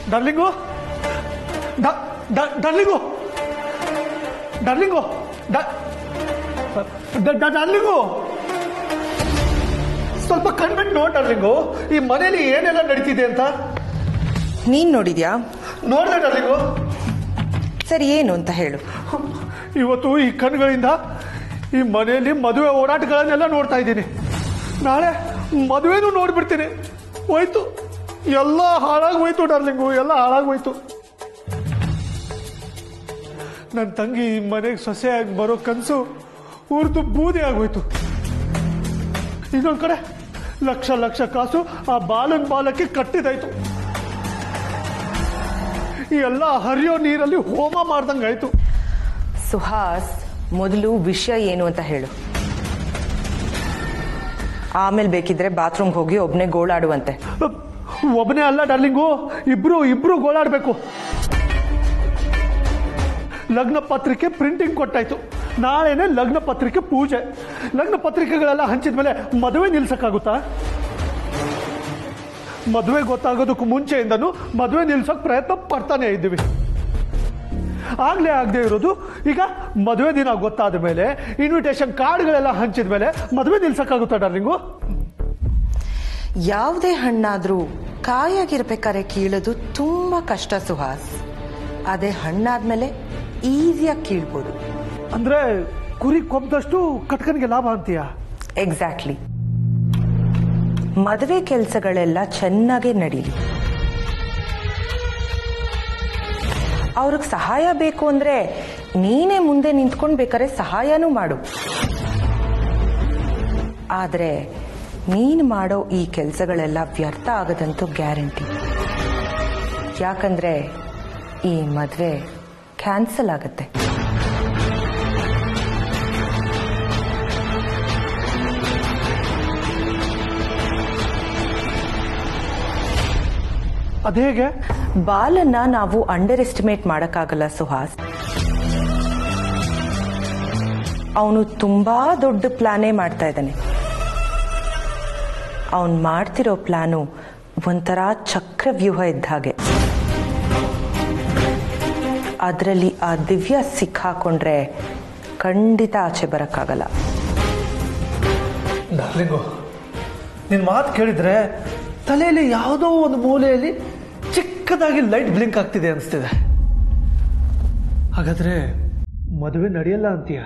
Darling ಡ- ಡ- darling darling ಡ- ಡ- ಡ- ಡರ್ಲಿಂಗು ಸ್ವಲ್ಪ ಕಣ್ಬಿಟ್ಟು ನೋಡ್ ಡರ್ಲಿಂಗು ಈ ಮನೇಲಿ ಏನೆಲ್ಲ ನಡೀತಿದೆ ಅಂತ ನೀನ್ ನೋಡಿದ್ಯಾ ನೋಡ್ದೆ ಡರ್ಲಿಂಗು ಸರಿ ಏನು ಅಂತ ಹೇಳು ಇವತ್ತು ಈ ಕಣ್ಗಳಿಂದ ಈ ಮನೆಯಲ್ಲಿ ಮದುವೆ ಓಡಾಟಗಳನ್ನೆಲ್ಲ ನೋಡ್ತಾ ಇದ್ದೀನಿ ನಾಳೆ ಮದುವೆನೂ ನೋಡ್ಬಿಡ್ತೀನಿ ಹೋಯ್ತು ಎಲ್ಲ ಹಾಳಾಗಿ ಹೋಯ್ತು ಡಾರ್ಲಿಂಗು ಎಲ್ಲ ಹಾಳಾಗಿ ಹೋಯ್ತು ನನ್ನ ತಂಗಿ ಈ ಮನೆಗೆ ಸೊಸೆಯಾಗಿ ಬರೋ ಕನಸು ಉರ್ದು ಬೂದಿ ಆಗೋಯ್ತು ಇನ್ನೊಂದ್ ಕಡೆ ಲಕ್ಷ ಲಕ್ಷ ಕಾಸು ಆ ಬಾಲನ್ ಬಾಲಕ್ಕೆ ಕಟ್ಟಿದಾಯ್ತು ಈ ಎಲ್ಲ ಹರಿಯೋ ನೀರಲ್ಲಿ ಹೋಮ ಮಾಡ್ದಂಗಾಯ್ತು ಸುಹಾಸ್ ಮೊದಲು ವಿಷಯ ಏನು ಅಂತ ಹೇಳು ಆಮೇಲೆ ಬೇಕಿದ್ರೆ ಬಾತ್ರೂಮ್ಗೆ ಹೋಗಿ ಒಬ್ನೇ ಗೋಳಾಡುವಂತೆ ಒಬ್ಬನೇ ಅಲ್ಲ ಡಾರ್ಲಿಂಗು ಇಬ್ರು ಇಬ್ರು ಗೋಳಾಡ್ಬೇಕು ಲಗ್ನ ಪತ್ರಿಕೆ ಪ್ರಿಂಟಿಂಗ್ ಕೊಟ್ಟಾಯ್ತು ನಾಳೆನೆ ಲಗ್ನ ಪತ್ರಿಕೆ ಪೂಜೆ ಲಗ್ನ ಪತ್ರಿಕೆಗಳೆಲ್ಲ ಹಂಚಿದ ಮೇಲೆ ಮದುವೆ ನಿಲ್ಸಕ್ಕಾಗುತ್ತಾ ಮದುವೆ ಗೊತ್ತಾಗೋದಕ್ಕೂ ಮುಂಚೆಯಿಂದನೂ ಮದುವೆ ನಿಲ್ಸೋಕ್ ಪ್ರಯತ್ನ ಪಡ್ತಾನೆ ಇದ್ದೀವಿ ಆಗ್ಲೇ ಆಗದೆ ಇರೋದು ಈಗ ಮದುವೆ ದಿನ ಗೊತ್ತಾದ ಮೇಲೆ ಇನ್ವಿಟೇಷನ್ ಕಾರ್ಡ್ಗಳೆಲ್ಲ ಹಂಚಿದ ಮೇಲೆ ಮದುವೆ ನಿಲ್ಸಕ್ಕಾಗುತ್ತಾ ಡಾರ್ಲಿಂಗು ಯಾವುದೇ ಹಣ್ಣಾದ್ರೂ ಕಾಯಾಗಿರ್ಬೇಕಾದ್ರೆ ಕೀಳೋದು ತುಂಬಾ ಕಷ್ಟ ಸುಹಾಸ್ ಅದೇ ಹಣ್ಣಾದ್ಮೇಲೆ ಈಸಿಯಾಗಿ ಕೀಳ್ಬೋದು ಅಂದ್ರೆ ಕುರಿ ಕೊಬ್ಬದಷ್ಟು ಕಟ್ಕನ್ಗೆ ಲಾಭ ಅಂತೀಯ ಎಕ್ಸಾಕ್ಟ್ಲಿ ಮದುವೆ ಕೆಲಸಗಳೆಲ್ಲ ಚೆನ್ನಾಗೇ ನಡೀಲಿ ಅವ್ರಿಗೆ ಸಹಾಯ ಬೇಕು ಅಂದ್ರೆ ನೀನೇ ಮುಂದೆ ನಿಂತ್ಕೊಂಡು ಬೇಕಾದ್ರೆ ಸಹಾಯನೂ ಮಾಡು ಆದ್ರೆ ನೀನ್ ಮಾಡೋ ಈ ಕೆಲಸಗಳೆಲ್ಲ ವ್ಯರ್ಥ ಆಗದಂತೂ ಗ್ಯಾರಂಟಿ ಯಾಕಂದ್ರೆ ಈ ಮದ್ವೆ ಕ್ಯಾನ್ಸಲ್ ಆಗತ್ತೆ ಅದೇಗೆ ಬಾಲನ್ನ ನಾವು ಅಂಡರ್ ಎಸ್ಟಿಮೇಟ್ ಮಾಡಕ್ಕಾಗಲ್ಲ ಸುಹಾಸ್ ಅವನು ತುಂಬಾ ದೊಡ್ಡ ಪ್ಲಾನೇ ಮಾಡ್ತಾ ಇದ್ದಾನೆ ಅವನ್ ಮಾಡ್ತಿರೋ ಪ್ಲಾನು ಒಂಥರ ಚಕ್ರವ್ಯೂಹ ಇದ್ದ ಹಾಗೆ ಅದರಲ್ಲಿ ಆ ದಿವ್ಯ ಸಿಕ್ಕಾಕೊಂಡ್ರೆ ಖಂಡಿತ ಆಚೆ ಬರಕ್ಕಾಗಲ್ಲ ಡಾರ್ಲಿಂಗು ನಿನ್ ಮಾತು ಕೇಳಿದ್ರೆ ತಲೆಯಲ್ಲಿ ಯಾವುದೋ ಒಂದು ಮೂಲೆಯಲ್ಲಿ ಚಿಕ್ಕದಾಗಿ ಲೈಟ್ ಬ್ಲಿಂಕ್ ಆಗ್ತಿದೆ ಅನಿಸ್ತಿದೆ ಹಾಗಾದ್ರೆ ಮದುವೆ ನಡೆಯಲ್ಲ ಅಂತೀಯ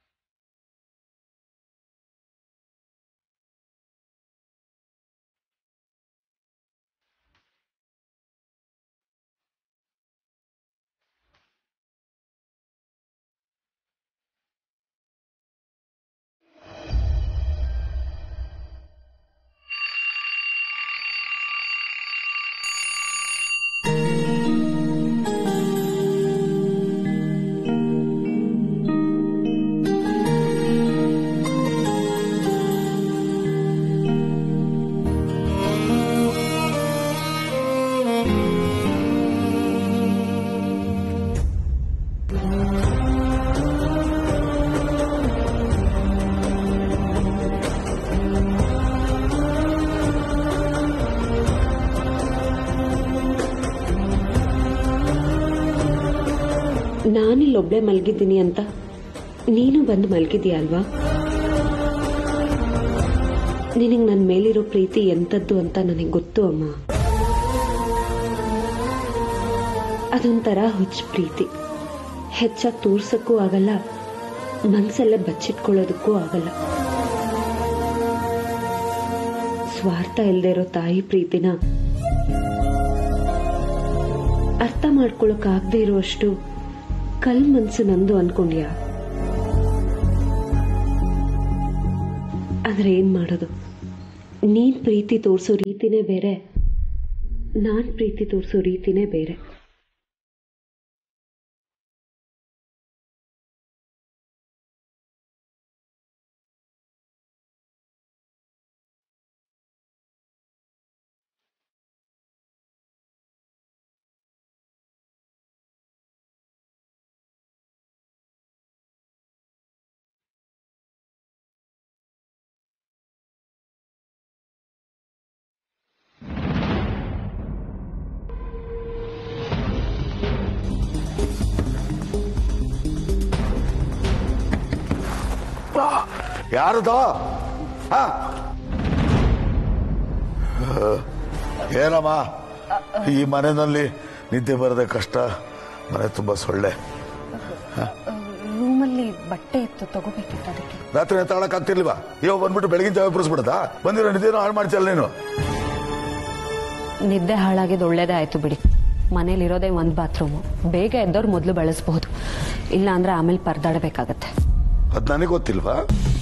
ನಾನಿಲ್ಲೊಬ್ಳೆ ಮಲಗಿದ್ದೀನಿ ಅಂತ ನೀನು ಬಂದು ಮಲಗಿದೀಯ ಅಲ್ವಾ ನಿನಗೆ ನನ್ನ ಮೇಲಿರೋ ಪ್ರೀತಿ ಎಂಥದ್ದು ಅಂತ ನನಗೆ ಗೊತ್ತು ಅಮ್ಮ ಅದೊಂಥರ ಹುಚ್ಚ ಪ್ರೀತಿ ಹೆಚ್ಚಾಗಿ ತೋರ್ಸಕ್ಕೂ ಆಗಲ್ಲ ಮನ್ಸಲ್ಲೇ ಬಚ್ಚಿಟ್ಕೊಳ್ಳೋದಕ್ಕೂ ಆಗಲ್ಲ ಸ್ವಾರ್ಥ ಇಲ್ದೇ ಇರೋ ತಾಯಿ ಪ್ರೀತಿನ ಅರ್ಥ ಮಾಡ್ಕೊಳಕ್ ಆಗದೆ ಇರುವಷ್ಟು ಕಲ್ ಮನ್ಸು ನಂದು ಅನ್ಕೊಂಡ್ಯಾ ಆದ್ರೆ ಏನ್ ಮಾಡೋದು ನೀನ್ ಪ್ರೀತಿ ತೋರಿಸೋ ರೀತಿನೇ ಬೇರೆ ನಾನ್ ಪ್ರೀತಿ ತೋರಿಸೋ ರೀತಿನೇ ಬೇರೆ ಯಾರದೋ ಹಾ ಏನಮ್ಮ ಈ ಮನೆಯಲ್ಲಿ ನಿದ್ದೆ ಬರದೆ ಕಷ್ಟ ಮನೆ ತುಂಬಾ ಸೊಳ್ಳೆ ರೂಮಲ್ಲಿ ಬಟ್ಟೆ ಇತ್ತು ತಗೋಬೇಕಿತ್ತು ಅದಕ್ಕೆ ರಾತ್ರಿ ತಾಳಕ್ ಆಗ್ತಿರ್ಲಿವಾ ಇವಾಗ ಬಂದ್ಬಿಟ್ಟು ಬೆಳಗಿನ ಜಾವ ಬಿಡಿಸ್ಬಿಡದ ಬಂದಿರೋ ನಿದ್ದೆನೂ ಹಾಳು ಮಾಡ್ತಿಲ್ಲ ನೀನು ನಿದ್ದೆ ಹಾಳಾಗಿದ್ದು ಒಳ್ಳೇದೇ ಆಯ್ತು ಬಿಡಿ ಮನೇಲಿ ಇರೋದೇ ಒಂದು ಬಾತ್ರೂಮು ಬೇಗ ಎದ್ದವ್ರು ಮೊದಲು ಬಳಸಬಹುದು ಇಲ್ಲ ಅಂದ್ರೆ ಆಮೇಲೆ ಪರದಾಡಬೇಕಾಗತ್ತೆ ಅದ್ ನನಗೆ ಗೊತ್ತಿಲ್ವಾ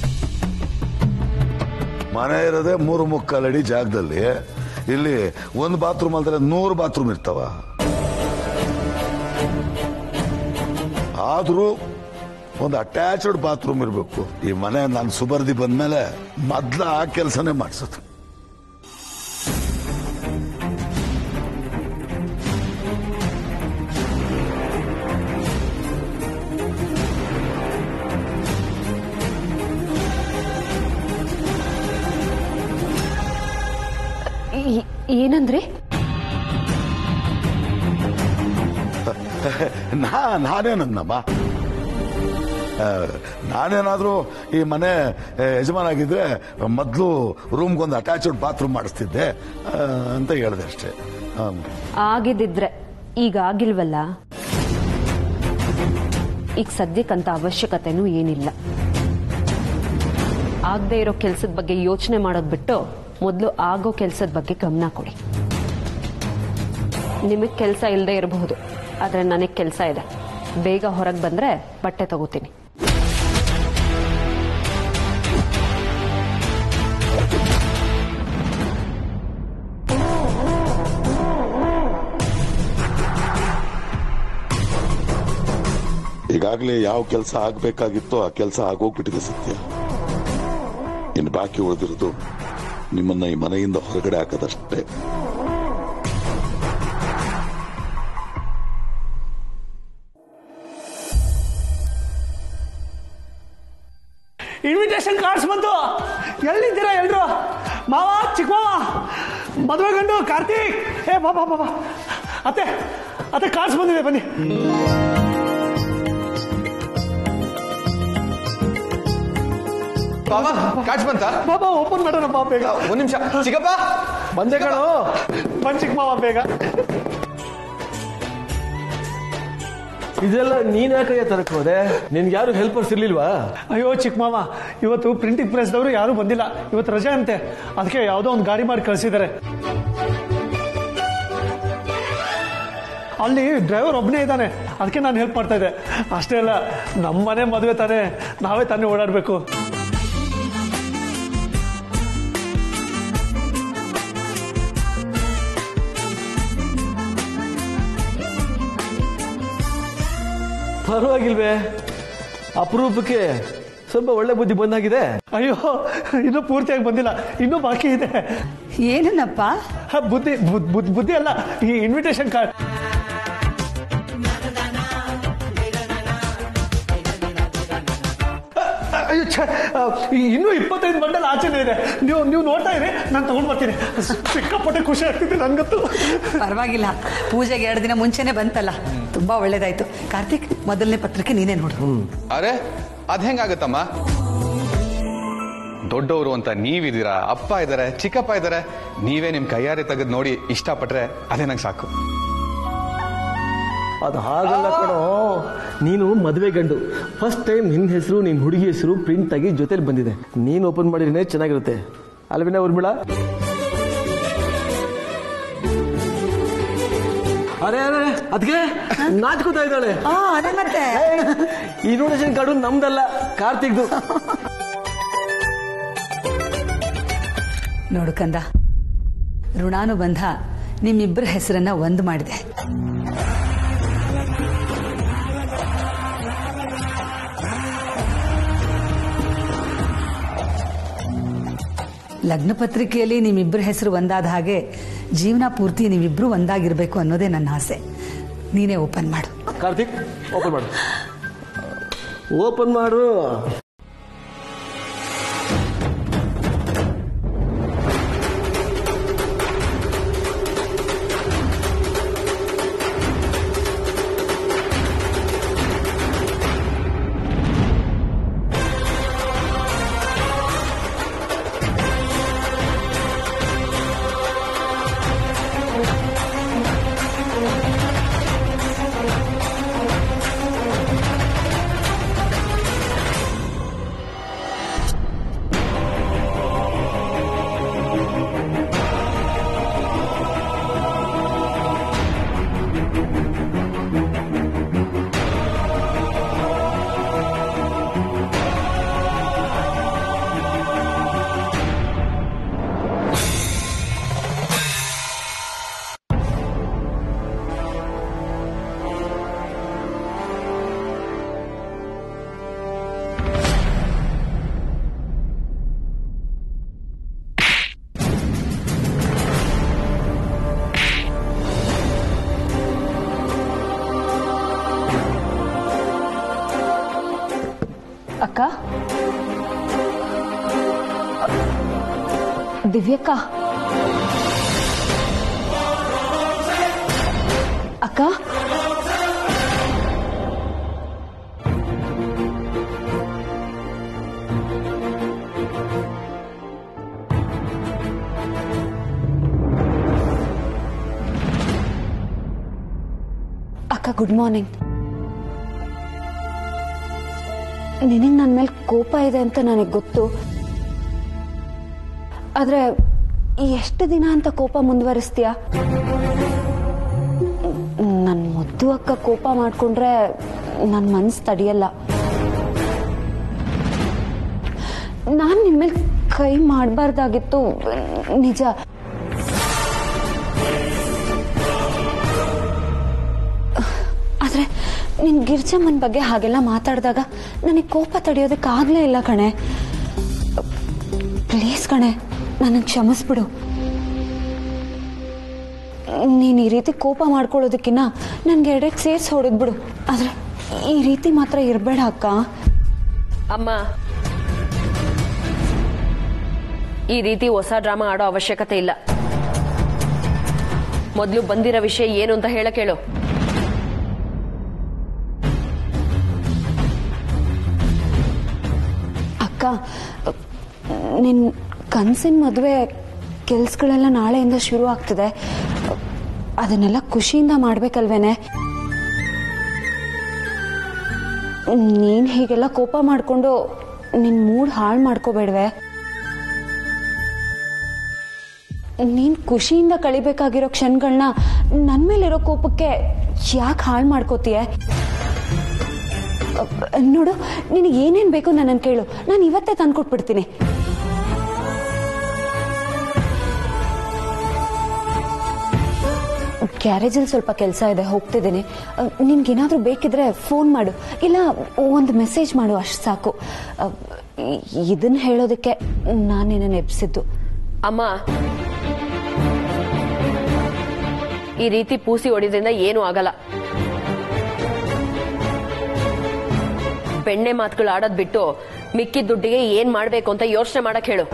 ಮನೆ ಇರೋದೇ ಮೂರು ಮುಕ್ಕಾಲು ಅಡಿ ಜಾಗದಲ್ಲಿ ಇಲ್ಲಿ ಒಂದು ಬಾತ್ರೂಮ್ ಅಂದ್ರೆ ನೂರು ಬಾತ್ರೂಮ್ ಇರ್ತಾವ ಆದ್ರೂ ಒಂದು ಅಟ್ಯಾಚ್ಡ್ ಬಾತ್ರೂಮ್ ಇರಬೇಕು ಈ ಮನೆ ನಾನು ಸುಬರ್ದಿ ಬಂದ್ಮೇಲೆ ಮೊದ್ಲ ಆ ಕೆಲಸನೇ ಮಾಡಿಸೋದು ಈ- ಏನಂದ್ರೆ ನಾ ನಾನೇನನ್ನಮ್ಮ ಆ, ನಾನೇನಾದ್ರೂ ಈ ಮನೆ ಆ, ಯಜಮಾನ ಆಗಿದ್ರೆ ಮೊದಲು ರೂಮ್ಗೊಂದು ಅಟ್ಯಾಚ್ಡ್ ಬಾತ್ರೂಮ್ ಮಾಡಿಸ್ತಿದ್ದೆ ಆ, ಅಂತ ಹೇಳಿದೆ ಅಷ್ಟೇ ಆಮ್. ಆಗಿದ್ದಿದ್ರೆ ಈಗ ಆಗಿಲ್ವಲ್ಲ ಈಗ ಸದ್ಯಕ್ಕಂತ ಅವಶ್ಯಕತೆನೂ ಏನಿಲ್ಲ ಆಗದೆ ಇರೋ ಕೆಲಸದ ಬಗ್ಗೆ ಯೋಚನೆ ಮಾಡೋದ್ ಬಿಟ್ಟು ಮೊದಲು ಆಗೋ ಕೆಲಸದ ಬಗ್ಗೆ ಗಮನ ಕೊಡಿ ನಿಮಗೆ ಕೆಲಸ ಇಲ್ಲದೆ ಇರಬಹುದು ಆದ್ರೆ ನನಗೆ ಕೆಲಸ ಇದೆ ಬೇಗ ಹೊರಗೆ ಬಂದ್ರೆ ಬಟ್ಟೆ ತಗೋತೀನಿ ಈಗಾಗಲೇ ಯಾವ ಕೆಲಸ ಆಗ್ಬೇಕಾಗಿತ್ತೋ ಆ ಕೆಲಸ ಆಗೋಗ್ಬಿಟ್ಟಿದೆ ಸತ್ಯ ಇನ್ನು ಬಾಕಿ ಉಳಿದಿರೋದು ನಿಮ್ಮನ್ನ ಈ ಮನೆಯಿಂದ ಹೊರಗಡೆ ಹಾಕೋದಷ್ಟೇ ಇನ್ವಿಟೇಷನ್ ಕಾರ್ಡ್ಸ್ ಬಂತು ಎಲ್ಲಿದ್ದೀರಾ ಎಲ್ರು ಮಾವ ಚಿಕ್ಕ ಮಾವ ಮದುವೆ ಗಂಡು ಕಾರ್ತಿಕ್ ಏ ಬಾಬಾ ಬಾಬಾ ಅತ್ತೆ ಅತ್ತೆ ಕಾರ್ಡ್ಸ್ ಬಂದಿದೆ ಬನ್ನಿ ಬಾಬಾ ಕಾಚ್ ಬಂತ ಬಾಬಾ ಓಪನ್ ಮಾಡೋಣ ಬಾ ಬೇಗ ಒಂದ್ ನಿಮಿಷ ಚಿಕ್ಕಪ್ಪ ಬಂದೆ ಕಣೋ ಬಂದ್ ಚಿಕ್ಕ ಮಾವ ಬೇಗ ಇದೆಲ್ಲ ನೀನ್ ಯಾಕೆ ತರಕ್ ಹೋದೆ ನಿನ್ಗೆ ಯಾರು ಹೆಲ್ಪರ್ಸ್ ಇರ್ಲಿಲ್ವಾ ಅಯ್ಯೋ ಚಿಕ್ಕ ಮಾವ ಇವತ್ತು ಪ್ರಿಂಟಿಂಗ್ ಪ್ರೆಸ್ದವರು ಯಾರು ಬಂದಿಲ್ಲ ಇವತ್ತು ರಜೆ ಅಂತೆ ಅದಕ್ಕೆ ಯಾವುದೋ ಒಂದು ಗಾಡಿ ಮಾಡಿ ಕಳಿಸಿದ್ದಾರೆ ಅಲ್ಲಿ ಡ್ರೈವರ್ ಒಬ್ಬನೇ ಇದ್ದಾನೆ ಅದಕ್ಕೆ ನಾನು ಹೆಲ್ಪ್ ಮಾಡ್ತಾ ಇದ್ದೆ ಅಷ್ಟೇ ಅಲ್ಲ ನಮ್ಮ ಮನೆ ಮದುವೆ ತಾನೇ ನಾವೇ ತಾನೇ ಓಡಾಡಬೇಕು ಪರವಾಗಿಲ್ವೇ ಅಪರೂಪಕ್ಕೆ ಸ್ವಲ್ಪ ಒಳ್ಳೆ ಬುದ್ಧಿ ಬಂದಾಗಿದೆ ಅಯ್ಯೋ ಇನ್ನೂ ಪೂರ್ತಿಯಾಗಿ ಬಂದಿಲ್ಲ ಇನ್ನೂ ಬಾಕಿ ಇದೆ ಏನನ್ನಪ್ಪ ಹ, ಬುದ್ಧಿ ಬುದ್- ಬುದ್- ಬುದ್ಧಿ ಅಲ್ಲ ಈ ಇನ್ವಿಟೇಷನ್ ಕಾರ್ಡ್ ಅಯ್ಯೋ ಛೆ, ಆ, ಈ ಇನ್ನೂ ಇಪ್ಪತ್ತೈದು ಬಂಡಲ್ ಆಚೆನೇ ಇದೆ ನೀವು ನೀವು ನೋಡ್ತಾ ಇರಿ ನಾನು ತಗೊಂಡ್ ಬರ್ತೀನಿ ಸಿಕ್ಕಾಪಟ್ಟೆ ಖುಷಿ ಆಗ್ತಿದೆ ನನ್ಗಂತೂ ಪರವಾಗಿಲ್ಲ ಪೂಜೆಗೆ ಎರಡು ದಿನ ಮುಂಚೆನೆ ಬಂತಲ್ಲ ತುಂಬಾ ಒಳ್ಳೇದಾಯ್ತು ಕಾರ್ತಿಕ್ ಮೊದಲನೇ ಪತ್ರಕ್ಕೆ ನೀನೇ ನೋಡು ಅರೆ ಅದ್ ಹೆಂಗಾಗತ್ತಮ್ಮ ದೊಡ್ಡವರು ಅಂತ ನೀವಿದ್ದೀರಾ ಅಪ್ಪ ಇದಾರೆ ಚಿಕ್ಕಪ್ಪ ಇದಾರೆ ನೀವೇ ನಿಮ್ ಕೈಯಾರೆ ತೆಗೆದು ನೋಡಿ ಇಷ್ಟಪಟ್ರೆ ಅದೇ ನಂಗೆ ಸಾಕು ಅದು ಹಾಗಲ್ಲ ಕಣೋ ನೀನು ಮದುವೆ ಗಂಡು ಫಸ್ಟ್ ಟೈಮ್ ನಿನ್ನ ಹೆಸರು ನಿನ್ನ ಹುಡುಗಿ ಹೆಸರು ಪ್ರಿಂಟ್ ಆಗಿ ಜೊತೆಲಿ ಬಂದಿದೆ ನೀನು ಓಪನ್ ಮಾಡಿದ್ರೆ ಚೆನ್ನಾಗಿರುತ್ತೆ ಅಲ್ವಿನ ಉರ್ಮಿಳ ಅರೆ ಅರೆ ಅದಕ್ಕೆ ನಾಚ್ಕೋತಾ ಇದ್ದಾಳೆ ಆ ಅದೇ ಮತ್ತೆ ಇನ್ವಿಟೇಷನ್ ಕಾರ್ಡು ನಮ್ದಲ್ಲ ಕಾರ್ತಿಕ್ದು ನೋಡು ಕಂದ ಋಣಾನುಬಂಧ ನಿಮ್ಮಿಬ್ಬರ ಹೆಸರನ್ನ ಒಂದು ಮಾಡಿದೆ ಲಗ್ನ ಪತ್ರಿಕೆಯಲ್ಲಿ ನಿಮ್ಮಿಬ್ಬರ ಹೆಸರು ಒಂದಾದ ಹಾಗೆ ಜೀವನ ಪೂರ್ತಿ ನೀವಿಬ್ರು ಒಂದಾಗಿರ್ಬೇಕು ಅನ್ನೋದೇ ನನ್ನ ಆಸೆ ನೀನೇ ಓಪನ್ ಮಾಡು ಕಾರ್ತಿಕ್ ಓಪನ್ ಮಾಡು ಓಪನ್ ಮಾಡು ದಿವ್ಯಕ್ಕ ಅಕ್ಕ ಅಕ್ಕ ಗುಡ್ ಮಾರ್ನಿಂಗ್ ನಿನಗೆ ನನ್ನ ಮೇಲೆ ಕೋಪ ಇದೆ ಅಂತ ನನಗೆ ಗೊತ್ತು ಆದ್ರೆ ಎಷ್ಟು ದಿನ ಅಂತ ಕೋಪ ಮುಂದುವರಿಸ್ತೀಯ ನನ್ನ ಮುದ್ದು ಅಕ್ಕ ಕೋಪ ಮಾಡ್ಕೊಂಡ್ರೆ ನನ್ನ ಮನ್ಸು ತಡಿಯಲ್ಲ ನಾನು ನಿಮ್ಮ ಮೇಲೆ ಕೈ ಮಾಡಬಾರ್ದಾಗಿತ್ತು ನಿಜ ಆದ್ರೆ ನಿನ್ ಗಿರ್ಜಮ್ಮನ್ ಬಗ್ಗೆ ಹಾಗೆಲ್ಲ ಮಾತಾಡಿದಾಗ ನನಗೆ ಕೋಪ ತಡೆಯೋದಕ್ಕಾಗ್ಲೇ ಇಲ್ಲ ಕಣೆ ಪ್ಲೀಸ್ ಕಣೆ ನನಗೆ ಕ್ಷಮಿಸ್ಬಿಡು ನೀನು ಈ ರೀತಿ ಕೋಪ ಮಾಡ್ಕೊಳ್ಳೋದಕ್ಕಿನ್ನ ನನಗೆ ಎಡೆಗೆ ಸೇರಿಸಿ ಹೊಡೆದ್ಬಿಡು ಆದ್ರೆ ಈ ರೀತಿ ಮಾತ್ರ ಇರಬೇಡ ಅಕ್ಕ ಅಮ್ಮ ಈ ರೀತಿ ಹೊಸ ಡ್ರಾಮಾ ಆಡೋ ಅವಶ್ಯಕತೆ ಇಲ್ಲ ಮೊದಲು ಬಂದಿರೋ ವಿಷಯ ಏನು ಅಂತ ಹೇಳಕ್ ಹೇಳು ಅಕ್ಕ ನಿನ್ ಕನ್ಸಿನ ಮದುವೆ ಕೆಲ್ಸಗಳೆಲ್ಲ ನಾಳೆಯಿಂದ ಶುರು ಆಗ್ತಿದೆ ಅದನ್ನೆಲ್ಲ ಖುಷಿಯಿಂದ ಮಾಡ್ಬೇಕಲ್ವೇನೆ ನೀನ್ ಹೀಗೆಲ್ಲ ಕೋಪ ಮಾಡ್ಕೊಂಡು ನಿನ್ ಮೂಡ್ ಹಾಳು ಮಾಡ್ಕೋಬೇಡ್ವೆ ನೀನ್ ಖುಷಿಯಿಂದ ಕಳಿಬೇಕಾಗಿರೋ ಕ್ಷಣಗಳನ್ನ ನನ್ ಮೇಲಿರೋ ಕೋಪಕ್ಕೆ ಯಾಕೆ ಹಾಳು ಮಾಡ್ಕೋತೀಯ ಅಹ್, ನೋಡು ನಿನಗೆ ಏನೇನ್ ಬೇಕು ನನ್ನನ್ನು ಕೇಳು ನಾನು ಇವತ್ತೇ ತಂದ್ಕೊಟ್ಬಿಡ್ತೀನಿ ಗ್ಯಾರೇಜಲ್ಲಿ ಸ್ವಲ್ಪ ಕೆಲಸ ಇದೆ ಹೋಗ್ತಿದ್ದೀನಿ ಅಹ್, ನಿನ್ಗೇನಾದ್ರೂ ಬೇಕಿದ್ರೆ ಫೋನ್ ಮಾಡು ಇಲ್ಲ ಒಂದು ಮೆಸೇಜ್ ಮಾಡು ಅಷ್ಟು ಸಾಕು ಅಹ್, ಇ- ಇದನ್ನ ಹೇಳೋದಕ್ಕೆ ನಾನು ನಿನ್ನನ್ನು ಎಬ್ಸಿದ್ದು ಅಮ್ಮ ಈ ರೀತಿ ಪೂಸಿ ಹೊಡಿದ್ರಿಂದ ಏನೂ ಆಗಲ್ಲ ಬೆಣ್ಣೆ ಮಾತುಗಳು ಆಡೋದ್ ಬಿಟ್ಟು ಮಿಕ್ಕಿದ ದುಡ್ಡಿಗೆ ಏನ್ ಮಾಡ್ಬೇಕು ಅಂತ ಯೋಚನೆ ಮಾಡಕ್ ಹೇಳು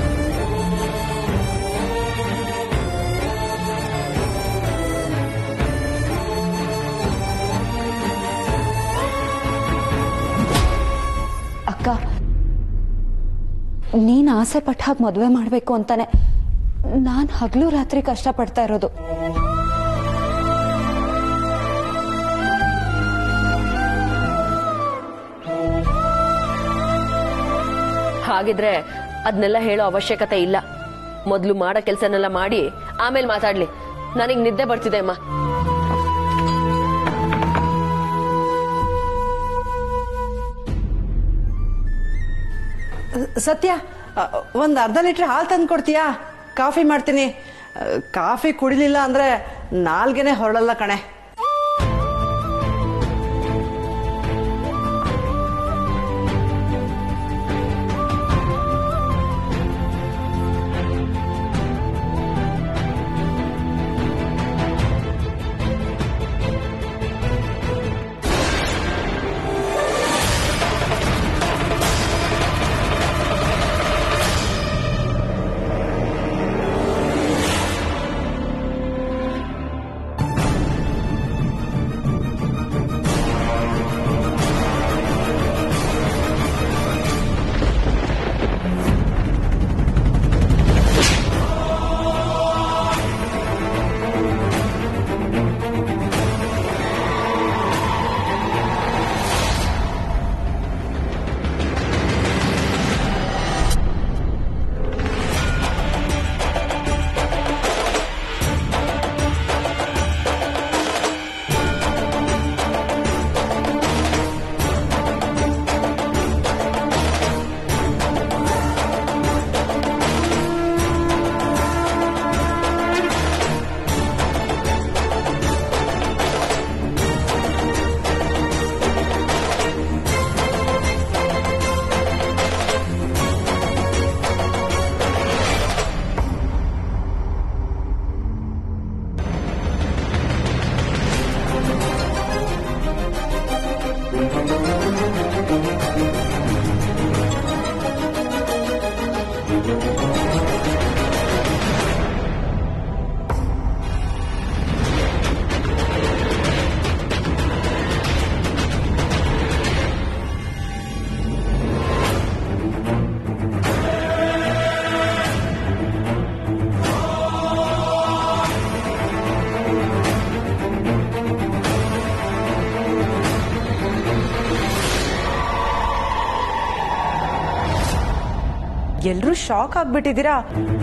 ಅಕ್ಕ ನೀನ್ ಆಸೆ ಪಟ್ಟ ಹಾಗೆ ಮದುವೆ ಮಾಡಬೇಕು ಅಂತಾನೆ ನಾನು ಹಗಲು ರಾತ್ರಿ ಕಷ್ಟಪಡ್ತಾ ಇರೋದು ಹಾಗಿದ್ರೆ ಅದನ್ನೆಲ್ಲ ಹೇಳೋ ಅವಶ್ಯಕತೆ ಇಲ್ಲ ಮೊದಲು ಮಾಡೋ ಕೆಲಸನೆಲ್ಲ ಮಾಡಿ ಆಮೇಲೆ ಮಾತಾಡ್ಲಿ ನನಗ್ ನಿದ್ದೆ ಬರ್ತಿದೆ ಅಮ್ಮ ಸತ್ಯ ಒಂದು ಅರ್ಧ ಲೀಟ್ರ್ ಹಾಲು ತಂದು ಕೊಡ್ತೀಯಾ ಕಾಫಿ ಮಾಡ್ತೀನಿ ಅ, ಕಾಫಿ ಕುಡಿಲಿಲ್ಲ ಅಂದ್ರೆ ನಾಲ್ಗೆನೆ ಹೊರಳಲ್ಲ ಕಣೆ ಎಲ್ರೂ ಶಾಕ್ ಆಗ್ಬಿಟ್ಟಿದ್ದೀರಾ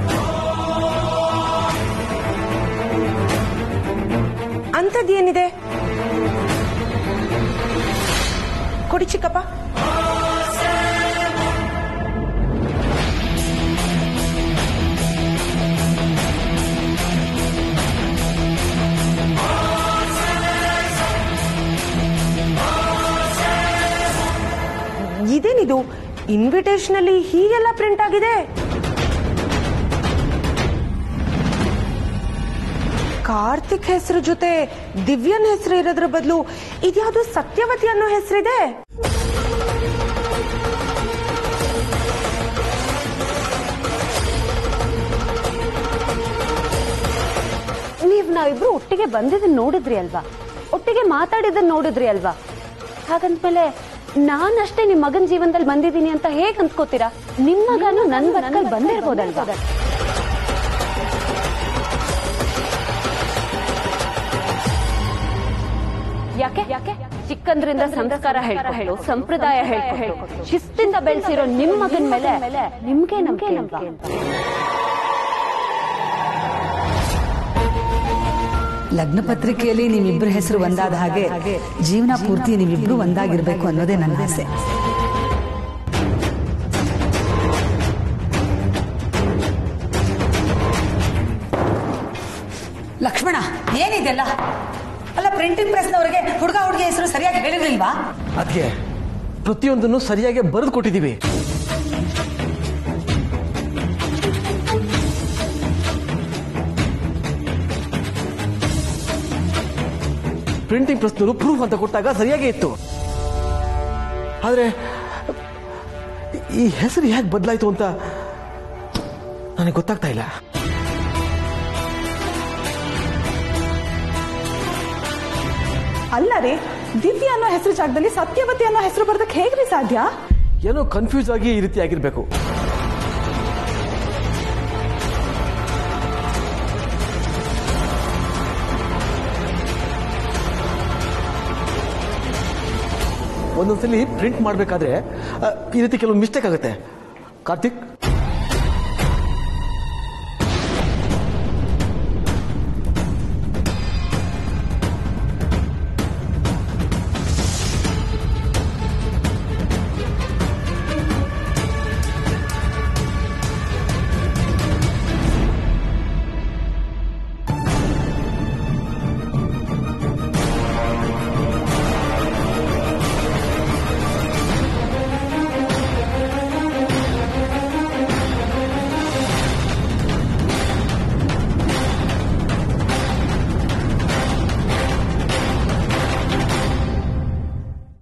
ಅಂಥದ್ದೇನಿದೆ ಕೊಡಿ ಚಿಕ್ಕಪ್ಪ ಇದೇನಿದು ಇನ್ವಿಟೇಷನ್ ಅಲ್ಲಿ ಹೀಗೆಲ್ಲ ಪ್ರಿಂಟ್ ಆಗಿದೆ ಕಾರ್ತಿಕ್ ಹೆಸರು ಜೊತೆ ದಿವ್ಯನ್ ಹೆಸರು ಇರೋದ್ರ ಬದಲು ಇದ್ಯಾವುದು ಸತ್ಯವತಿ ಅನ್ನೋ ಹೆಸರಿದೆ ನೀವ್ ನಾವಿಬ್ರು ಒಟ್ಟಿಗೆ ಬಂದಿದ್ದನ್ನ ನೋಡಿದ್ರಿ ಅಲ್ವಾ ಒಟ್ಟಿಗೆ ಮಾತಾಡಿದ್ದನ್ನ ನೋಡಿದ್ರಿ ಅಲ್ವಾ ಹಾಗಂದ್ಮೇಲೆ ನಾನಷ್ಟೇ ನಿಮ್ ಮಗನ್ ಜೀವನದಲ್ಲಿ ಬಂದಿದ್ದೀನಿ ಅಂತ ಹೇಗ್ ಅಂದ್ಕೋತೀರಾ ನಿಮ್ ಮಗನು ನನ್ ಬದುಕಲ್ಲಿ ಬಂದಿರ್ಬೋದಲ್ವಾ ಯಾಕೆ ಯಾಕೆ ಚಿಕ್ಕಂದ್ರಿಂದ ಸಂಸ್ಕಾರ ಹೇಳ್ಕೊಟ್ಟು ಸಂಪ್ರದಾಯ ಹೇಳ್ಕೊಟ್ಟು ಶಿಸ್ತಿಂದ ಬೆಳೆಸಿರೋ ನಿಮ್ ಮಗನ್ ಮೇಲೆ ನಿಮ್ಗೆ ನಂಬಿಕೆ ಇಲ್ವಾ? ಲಗ್ನ ಪತ್ರಿಕೆಯಲ್ಲಿ ನಿಮ್ಮಿಬ್ಬರ ಹೆಸರು ಒಂದಾದ ಹಾಗೆ ಜೀವನ ಪೂರ್ತಿ ನೀವಿಬ್ರು ಒಂದಾಗಿರ್ಬೇಕು ಅನ್ನೋದೇ ನನ್ನ ಆಸೆ ಲಕ್ಷ್ಮಣ ಏನಿದೆಲ್ಲ ಅಲ್ಲ ಪ್ರಿಂಟಿಂಗ್ ಪ್ರೆಸ್ನವರಿಗೆ ಹುಡುಗ ಹುಡುಗಿ ಹೆಸರು ಸರಿಯಾಗಿ ಹೇಳಿರ್ಲಿಲ್ವಾ ಅದಕ್ಕೆ ಪ್ರತಿಯೊಂದನ್ನು ಸರಿಯಾಗಿ ಬರೆದು ಕೊಟ್ಟಿದ್ದೀವಿ ಪ್ರಿಂಟಿಂಗ್ ಪ್ರೆಸ್ನವರು ಪ್ರೂಫ್ ಅಂತ ಕೊಟ್ಟಾಗ ಸರಿಯಾಗೇ ಇತ್ತು ಆದ್ರೆ ಈ ಹೆಸರು ಹೇಗೆ ಬದಲಾಯಿತು ಅಂತ ನನಗೆ ಗೊತ್ತಾಗ್ತಾ ಇಲ್ಲ ಅಲ್ಲ ರೀ ದಿವ್ಯ ಅನ್ನೋ ಹೆಸರು ಜಾಗದಲ್ಲಿ ಸತ್ಯವತಿ ಅನ್ನೋ ಹೆಸರು ಬರ್ದಕ್ಕೆ ಹೇಗ್ರಿ ಸಾಧ್ಯ ಏನೋ ಕನ್ಫ್ಯೂಸ್ ಆಗಿ ಈ ರೀತಿ ಆಗಿರ್ಬೇಕು ಒಂದೊಂದ್ಸಲಿ ಪ್ರಿಂಟ್ ಮಾಡಬೇಕಾದ್ರೆ ಈ ರೀತಿ ಕೆಲವು ಮಿಸ್ಟೇಕ್ ಆಗುತ್ತೆ ಕಾರ್ತಿಕ್